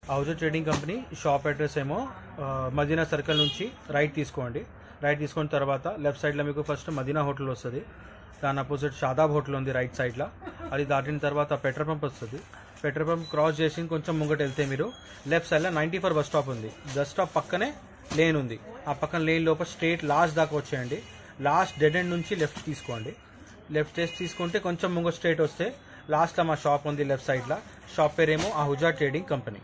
హౌజర్ trading company shop address ఏమో ఆ, Madina circle నుంచి రైట్ తీసుకోండి రైట్ తీసుకున్న తర్వాత లెఫ్ట్ సైడ్లో మీకు ఫస్ట్ మదీనా హోటల్ వస్తుంది దాని అపోజిట్ షాదాబ్ హోటల్ ఉంది రైట్ సైడ్లో అది దాటిన తర్వాత పెట్రోల్ పంప్ వస్తుంది పెట్రోల్ పంప్ క్రాస్ చేసి కొంచెం ముంగట వెళ్తే మీరు లెఫ్ట్ సైడ్లో నైంటీ ఫోర్ బస్ స్టాప్ ఉంది బస్ స్టాప్ పక్కనే లేన్ ఉంది ఆ పక్కన లేన్ లోపల స్ట్రేట్ లాస్ట్ దాకా వచ్చేయండి లాస్ట్ డెడ్ ఎండ్ నుంచి లెఫ్ట్ తీసుకోండి లెఫ్ట్ చేసి తీసుకుంటే కొంచెం ముంగ స్ట్రేట్ వస్తే లాస్ట్లో మా షాప్ ఉంది లెఫ్ట్ సైడ్లో షాప్ పేరేమో Ahuja trading company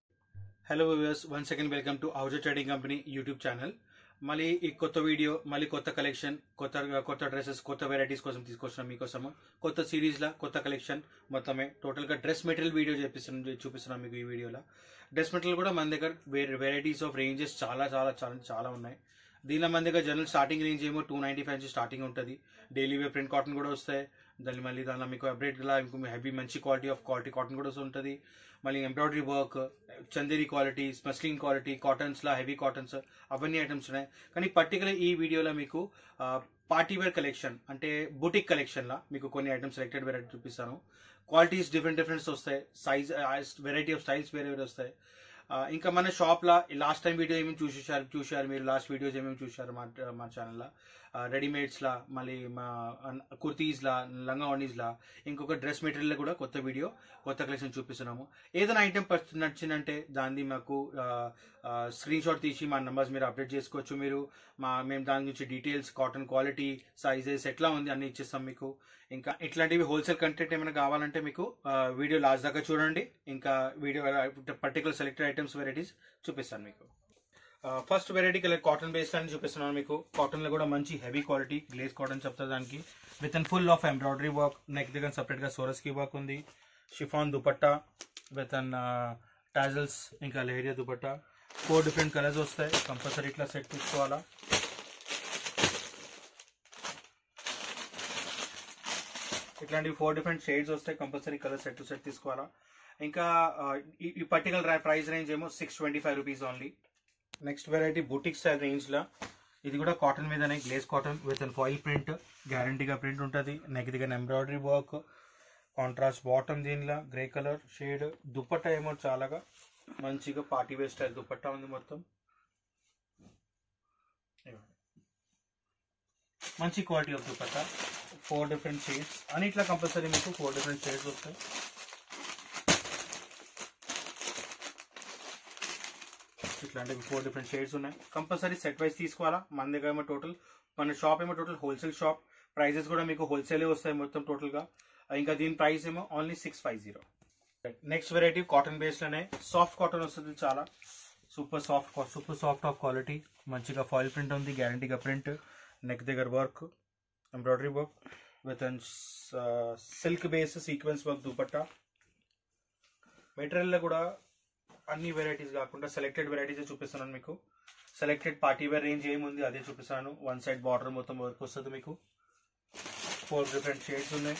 hello viewers one second welcome to Ahuja trading company YouTube channel మళ్ళీ ఈ కొత్త వీడియో మళ్ళీ కొత్త కలెక్షన్ కొత్త కొత్త డ్రెస్సెస్ కొత్త వెరైటీస్ కోసం తీసుకొచ్చినాం మీకోసము కొత్త సిరీస్లో కొత్త కలెక్షన్ మొత్తమే టోటల్గా డ్రెస్ మెటీరియల్ వీడియో చూపిస్తున్నాం చూపిస్తున్నాం మీకు ఈ వీడియోలో డ్రెస్ మెటీరియల్ కూడా మన దగ్గర వేరే వెరైటీస్ ఆఫ్ రేంజెస్ చాలా చాలా చాలా చాలా ఉన్నాయి దీనిలో మన దగ్గర జనరల్ స్టార్టింగ్ రేంజ్ ఏమో టూ నైంటీ ఫైవ్ నుంచి స్టార్టింగ్ ఉంటుంది డైలీ వేర్ ప్రింట్ కాటన్ కూడా వస్తాయి దాన్ని మళ్ళీ దానిలో మీకు అప్డేట్ లా ఇంకో హెవీ మంచి క్వాలిటీ ఆఫ్ క్వాలిటీ కాటన్ కూడా ఉంటుంది మళ్ళీ embroidery work Chanderi quality muslin quality కాటన్స్లా హెవీ కాటన్స్ అవన్నీ ఐటమ్స్ ఉన్నాయి కానీ పర్టికులర్ ఈ వీడియోలో మీకు పార్టీ వేర్ కలెక్షన్ అంటే బుటిక్ కలెక్షన్లా మీకు కొన్ని ఐటమ్స్ సెలెక్టెడ్ వెరైటీ చూపిస్తాను క్వాలిటీస్ డిఫరెంట్ డిఫరెంట్స్ వస్తాయి సైజ్ వెరైటీ ఆఫ్ స్టైల్స్ వేరే వేరే వస్తాయి ఆ, ఇంకా మన షాప్లో లాస్ట్ టైం వీడియో ఏమేమి చూసేసారు చూశారు మీరు లాస్ట్ వీడియోస్ ఏమేమి చూశారు మా మా ఛానల్లో రెడీమేడ్స్లా మళ్ళీ మా కుర్తీస్లా లంగా ఓనీస్లా ఇంకొక డ్రెస్ మెటీరియల్ కూడా కొత్త వీడియో కొత్త కలెక్షన్ చూపిస్తున్నాము ఏదైనా ఐటెం నచ్చిందంటే దాన్ని మాకు స్క్రీన్ షాట్ తీసి మా నెంబర్స్ మీరు అప్డేట్ చేసుకోవచ్చు మీరు మా మేము దాని గురించి డీటెయిల్స్ కాటన్ క్వాలిటీ సైజెస్ ఎట్లా ఉంది అన్ని ఇచ్చేస్తాం మీకు ఇంకా ఇట్లాంటివి హోల్సేల్ కంటెంట్ ఏమైనా కావాలంటే మీకు వీడియో లాస్ట్ దాకా చూడండి ఇంకా video particular selected items varieties చూపిస్తాను మీకు first variety colour cotton base అని చూపిస్తున్నాను మీకు కాటన్ లో కూడా మంచి హెవీ క్వాలిటీ గ్లేస్ కాటన్ చెప్తా దానికి with and full of embroidery work neck దగ్గర సపరేట్ గా సోరస్ కి వర్క్ ఉంది chiffon dupatta with an tassels ఇంకా leheriya dupatta four different colours వస్తాయి కంపల్సరీ ఇట్లా సెట్ తీసుకోవాలా ఇట్లాంటి ఫోర్ డిఫరెంట్ షేడ్స్ వస్తాయి compulsory colour set to set తీసుకోవాలా ఇంకా ఆ, ఈ- ఈ పర్టికులర్ ప్రైస్ రేంజ్ ఏమో six twenty five rupees only next variety boutique style range లో ఇది కూడా కాటన్ మీదనే glace cotton with an foil print గ్యారంటీగా ప్రింట్ ఉంటుంది నెక్ దగ్గర ఎంబ్రాయిడరీ వర్క్ కాంట్రాస్ట్ బాటమ్ దీనిలో గ్రే కలర్ షేడ్ దుపట్టా ఏమో చాలాగా మంచిగా పార్టీ వేర్ స్టైల్ దుపట్టా ఉంది మొత్తం ఇవ్వండి. మంచి quality of dupatta four different shades అన్నిట్లో కంపల్సరీ మీకు ఫోర్ డిఫరెంట్ షేడ్స్ వస్తాయి ఇట్లాంటివి ఫోర్ డిఫరెంట్ షేడ్స్ ఉన్నాయి కంపల్సరీ సెట్ వైజ్ తీసుకోవాలా మన దగ్గర ఏమో టోటల్ మన షాప్ ఏమో టోటల్ హోల్సేల్ షాప్ ప్రైజెస్ కూడా మీకు హోల్సేలే వస్తాయి మొత్తం టోటల్ గా ఇంకా దీని ప్రైస్ ఏమో only six five zero next variety cotton base లోనే సాఫ్ట్ కాటన్ వస్తుంది చాలా super soft super soft of quality మంచిగా ఫాయిల్ ప్రింట్ ఉంది గ్యారంటీగా ప్రింట్ నెక్ దగ్గర work embroidery work with and silk base sequence work dupatta మెటీరియల్లో కూడా అన్ని వెరైటీస్ కాకుండా సెలెక్టెడ్ వెరైటీస్ చూపిస్తున్నాను మీకు సెలెక్టెడ్ పార్టీ వేర్ రేంజ్ ఏముంది అదే చూపిస్తాను వన్ సైడ్ బార్డర్ మొత్తం వర్క్ వస్తుంది మీకు ఫోర్ డిఫరెంట్ షేడ్స్ ఉన్నాయి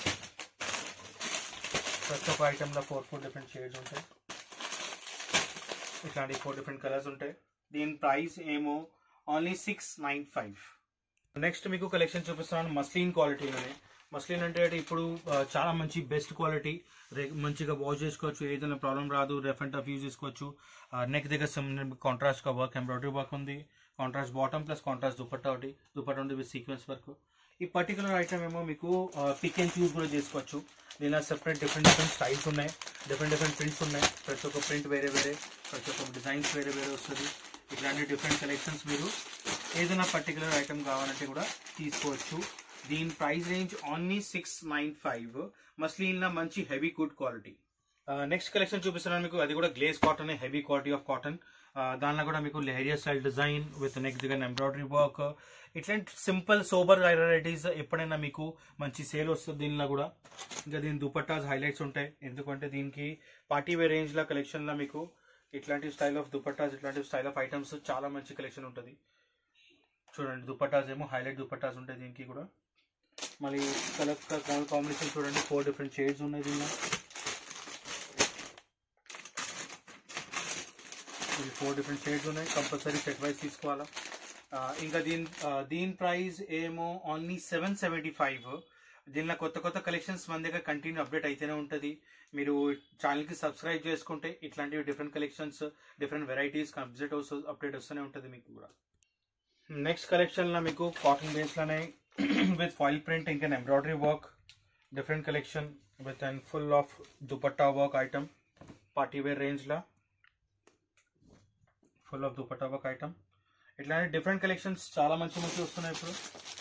ప్రతి ఒక్క ఐటెంలో ఫోర్ ఫోర్ డిఫరెంట్ షేడ్స్ ఉంటాయి ఇట్లాంటి ఫోర్ డిఫరెంట్ కలర్స్ ఉంటాయి దీని ప్రైస్ ఏమో only six nine five next మీకు కలెక్షన్ చూపిస్తున్నాను మస్లిన్ క్వాలిటీలోనే మస్లిన్ అంటే ఇప్పుడు ఆ, చాలా మంచి బెస్ట్ క్వాలిటీ మంచిగా వాష్ చేసుకోవచ్చు ఏదైనా ప్రాబ్లం రాదు రెఫ్ అండ్ టఫ్ యూజ్ చేసుకోవచ్చు నెక్ దగ్గర కాంట్రాస్ట్ గా వర్క్ ఎంబ్రాయిడరీ వర్క్ ఉంది contrast bottom plus contrast dupatta ఒకటి దుపట్టా ఉంది విత్ సీక్వెన్స్ వర్క్ ఈ పర్టికులర్ ఐటమ్ ఏమో మీకు పిక్ అండ్ చూస్ కూడా చేసుకోవచ్చు దీనిలో సెపరేట్ డిఫరెంట్ డిఫరెంట్ స్టైల్స్ ఉన్నాయి డిఫరెంట్ డిఫరెంట్ ప్రింట్స్ ఉన్నాయి ప్రతి ఒక్క ప్రింట్ వేరే వేరే ప్రతి ఒక్క డిజైన్స్ వేరే వేరే వస్తుంది ఇట్లాంటి డిఫరెంట్ కలెక్షన్స్ మీరు ఏదైనా పర్టికులర్ ఐటమ్ కావాలంటే కూడా తీసుకోవచ్చు దీని price range only six nine five muslin మంచి heavy good quality next collection చూపిస్తున్నాను మీకు అది కూడా glace cotton heavy quality of cotton దానిలో కూడా మీకు leheriya style design with neck దగ్గర ఎంబ్రాయిడరీ వర్క్ ఇట్లాంటి సింపుల్ సోబర్ వెరైటీస్ ఎప్పుడైనా మీకు మంచి సేల్ వస్తుంది దీనిలో కూడా ఇంకా దీని దుపట్టాస్ హైలైట్స్ ఉంటాయి ఎందుకంటే దీనికి పార్టీ వేర్ రేంజ్ లా కలెక్షన్ లో మీకు ఇట్లాంటి స్టైల్ ఆఫ్ దుపట్టాస్ ఇట్లాంటి స్టైల్ ఆఫ్ ఐటమ్స్ చాలా మంచి కలెక్షన్ ఉంటుంది చూడండి దుపట్టాస్ ఏమో హైలైట్ దుపట్టాస్ ఉంటాయి దీనికి కూడా మళ్ళీ కలర్ కాంబినేషన్ చూడండి ఫోర్ డిఫరెంట్ షేడ్స్ ఉన్నాయి దీనిలో ఇది ఫోర్ డిఫరెంట్ షేడ్స్ ఉన్నాయి కంపల్సరీ సెట్ వైజ్ తీసుకోవాలా ఆ, ఇంకా దీని ఆ, దీని ప్రైస్ ఏమో ఓన్లీ సెవెన్ సెవెంటీ ఫైవ్ దీనిలో కొత్త కొత్త కలెక్షన్స్ మన దగ్గర కంటిన్యూ అప్డేట్ అయితేనే ఉంటుంది మీరు ఛానల్కి సబ్స్క్రైబ్ చేసుకుంటే ఇట్లాంటివి different collections different varieties update update వస్తూనే ఉంటుంది మీకు కూడా నెక్స్ట్ కలెక్షన్లో మీకు కాటన్ బేస్లోనే విత్ ఫాయిల్ ప్రింట్ ఇంకా embroidery work different collection with and full of dupatta work item party wear రేంజ్లో full of dupatta work item ఇట్లాంటి డిఫరెంట్ కలెక్షన్స్ చాలా మంచి మంచి వస్తున్నాయి ఇప్పుడు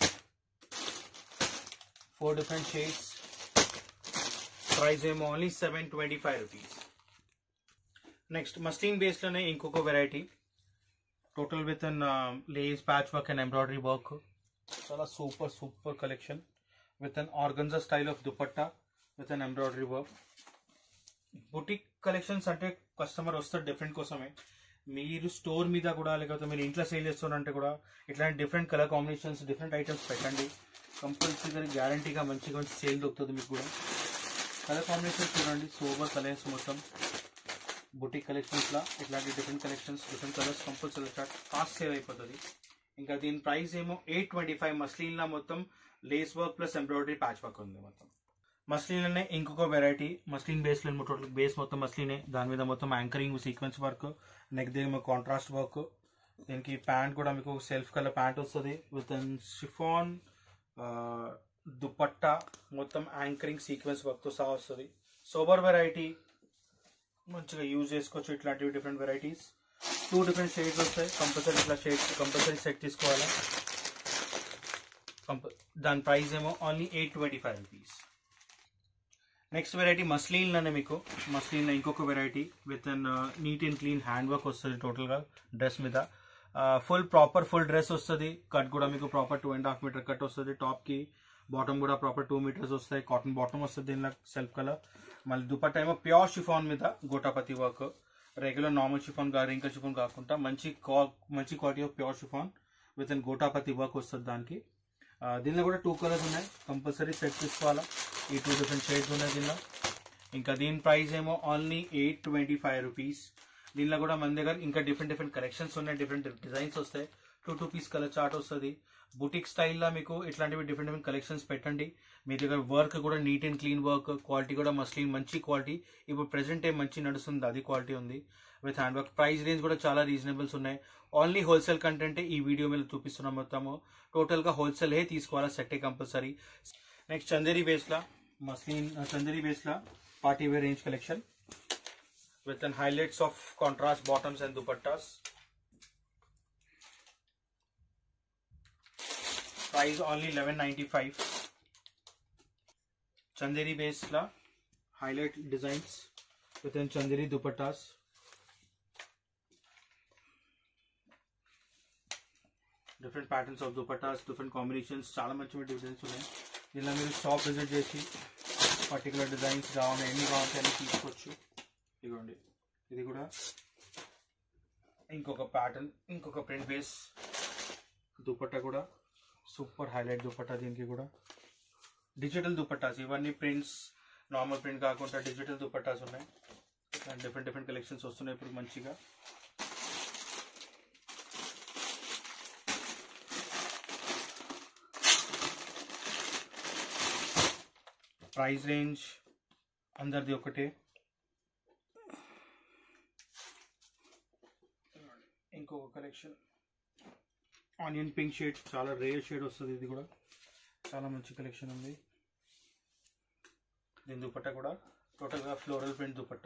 ఫోర్ డిఫరెంట్ షేడ్స్ ప్రైస్ ఏమో only seven twenty five rupees next muslin బేస్లోనే ఇంకొక variety total with an lace patch work and embroidery work చాలా super super collection with an organza style of dupatta with an embroidery work boutique collections అంటే customer వస్తారు different కోసమే మీరు store మీద కూడా లేకపోతే మీరు ఇంట్లో సేల్ చేస్తున్నారంటే కూడా ఇట్లాంటి different colour combinations different items పెట్టండి కంపల్సరీ గ్యారంటీగా మంచిగా మంచి సేల్ దొరుకుతుంది మీకు కూడా కలర్ కాంబినేషన్స్ చూడండి సూపర్ కలర్స్ మొత్తం బుటిక్ కలెక్షన్స్లో ఇట్లాంటి different collections different colours compulsory start cost save అయిపోతుంది ఇంకా దీని ప్రైస్ ఏమో ఎయిట్ ట్వంటీ ఫైవ్ మస్లిన్లో మొత్తం lace work plus embroidery patch work ఉంది మొత్తం మస్లిన్లోనే ఇంకొక వెరైటీ మస్లిన్ బేస్లో టోటల్ బేస్ మొత్తం మస్లినే దాని మీద మొత్తం యాంకరింగ్ సీక్వెన్స్ వర్క్ నెక్ దగ్గర కాంట్రాస్ట్ వర్క్ దీనికి ప్యాంట్ కూడా మీకు సెల్ఫ్ కలర్ ప్యాంట్ వస్తుంది విత్ షిఫాన్ దుపట్టా మొత్తం యాంకరింగ్ సీక్వెన్స్ వర్క్తో సహా వస్తుంది సోబర్ వెరైటీ మంచిగా యూజ్ చేసుకోవచ్చు ఇట్లాంటివి different varieties two different shades వస్తాయి కంపల్సరీ ఇట్లా షేడ్స్ కంపల్సరీ సెట్ తీసుకోవాలి కంప- దాని ప్రైస్ ఏమో only eight twenty five rupees next variety మస్లీన్లోనే మీకు మస్లీన్లో ఇంకొక variety with an neat and clean hand work వస్తుంది టోటల్గా డ్రెస్ మీద ఫుల్ ప్రాపర్ ఫుల్ డ్రెస్ వస్తుంది కట్ కూడా మీకు proper two and half meter cut వస్తుంది టాప్కి బాటమ్ కూడా ప్రాపర్ టూ మీటర్స్ వస్తాయి కాటన్ బాటమ్ వస్తుంది దీనిలో సెల్ఫ్ కలర్ మళ్ళీ దుపట్టా ఏమో ప్యూర్ షిఫాన్ మీద gotapatti work regular normal chiffon కా రింకల్ షిఫాన్ కాకుండా మంచి కా- మంచి quality of pure chiffon with an gotapatti work వస్తుంది దానికి ఆ, దీనిలో కూడా టూ కలర్స్ ఉన్నాయి కంపల్సరీ సెట్ తీసుకోవాలా ఈ టూ డిఫరెంట్ షేడ్స్ ఉన్నాయి దీనిలో ఇంకా దీని ప్రైస్ ఏమో only eight twenty five rupees దీనిలో కూడా మన దగ్గర ఇంకా డిఫరెంట్ డిఫరెంట్ కలెక్షన్స్ ఉన్నాయి డిఫరెంట్ డిజైన్స్ వస్తాయి two two piece colour chart వస్తుంది బుటిక్ స్టైల్లో మీకు ఇట్లాంటివి డిఫరెంట్ డిఫరెంట్ కలెక్షన్స్ పెట్టండి మీ దగ్గర వర్క్ కూడా neat and clean work quality కూడా మస్లిన్ మంచి క్వాలిటీ ఇప్పుడు ప్రెసెంట్ ఏం మంచి నడుస్తుంది అది క్వాలిటీ ఉంది with hand work price range కూడా చాలా రీజనబుల్స్ ఉన్నాయి ఓన్లీ హోల్సేల్ కంటెంట్ ఈ వీడియో మీద చూపిస్తున్నాం మొత్తము టోటల్గా హోల్సేల్ ఏ తీసుకోవాలా సెట్టే కంపల్సరీ నెక్స్ట్ చందేరి బేస్లా మస్లిన్ చందేరి బేస్లా party wear range collection with an highlights of contrast bottoms and dupattas price only eleven ninety five Chanderi బేస్లా highlight designs with an Chanderi dupattas different patterns of dupattas different combinations చాలా మంచి డిజైన్స్ ఉన్నాయి ఇలా మీరు షాప్ విజిట్ చేసి particular designs కావాలి ఎన్ని కావాలి అన్ని తీసుకోవచ్చు ఇదిగోండి ఇది కూడా ఇంకొక ప్యాటర్న్ ఇంకొక ప్రింట్ బేస్ దుపట్టా కూడా సూపర్ హైలైట్ దుపట్టా దీనికి కూడా డిజిటల్ దుపట్టాస్ ఇవన్నీ ప్రింట్స్ నార్మల్ ప్రింట్ కాకుండా డిజిటల్ దుపట్టాస్ ఉన్నాయి డిఫరెంట్ డిఫరెంట్ కలెక్షన్స్ వస్తున్నాయి ఇప్పుడు మంచిగా ప్రైస్ రేంజ్ అందరిది ఒకటే ఇంకొక కలెక్షన్ ఆనియన్ పింక్ షేడ్ చాలా రేర్ షేడ్ వస్తుంది ఇది కూడా చాలా మంచి కలెక్షన్ ఉంది దీని దుపట్టా కూడా టోటల్గా floral print dupatta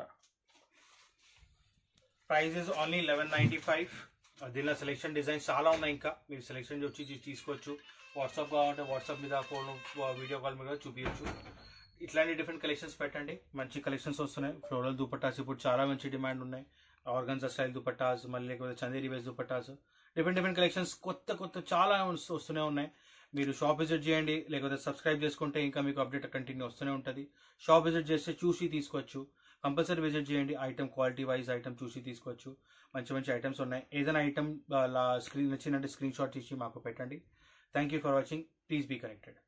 price is only eleven ninety five దీనిలో సెలెక్షన్ డిజైన్స్ చాలా ఉన్నాయి ఇంకా మీరు సెలెక్షన్ వచ్చి చూ- తీసుకోవచ్చు వాట్సాప్ కావాలంటే వాట్సాప్ మీద ఫోన్ వీడియో కాల్ మీద చూపించచ్చు ఇట్లాంటి డిఫరెంట్ కలెక్షన్స్ పెట్టండి మంచి కలెక్షన్స్ వస్తున్నాయి ఫ్లోరల్ దుపట్టాస్ ఇప్పుడు చాలా మంచి డిమాండ్ ఉన్నాయి ఆర్గన్జా స్టైల్ దుపట్టాస్ మళ్ళీ లేకపోతే Chanderi base dupattas different different collections కొత్త కొత్త చాలా వస్తూ- వస్తూనే ఉన్నాయి మీరు షాప్ విజిట్ చేయండి లేకపోతే సబ్స్క్రైబ్ చేసుకుంటే ఇంకా మీకు అప్డేట్ కంటిన్యూ వస్తూనే ఉంటుంది షాప్ విజిట్ చేస్తే చూసి తీసుకోవచ్చు కంపల్సరీ విజిట్ చేయండి ఐటమ్ క్వాలిటీ వైజ్ ఐటమ్ చూసి తీసుకోవచ్చు మంచి మంచి ఐటమ్స్ ఉన్నాయి ఏదైనా ఐటమ్ స్క్రీన్ నచ్చినట్టు స్క్రీన్ షాట్ తీసి మాకు పెట్టండి thank you for watching please be connected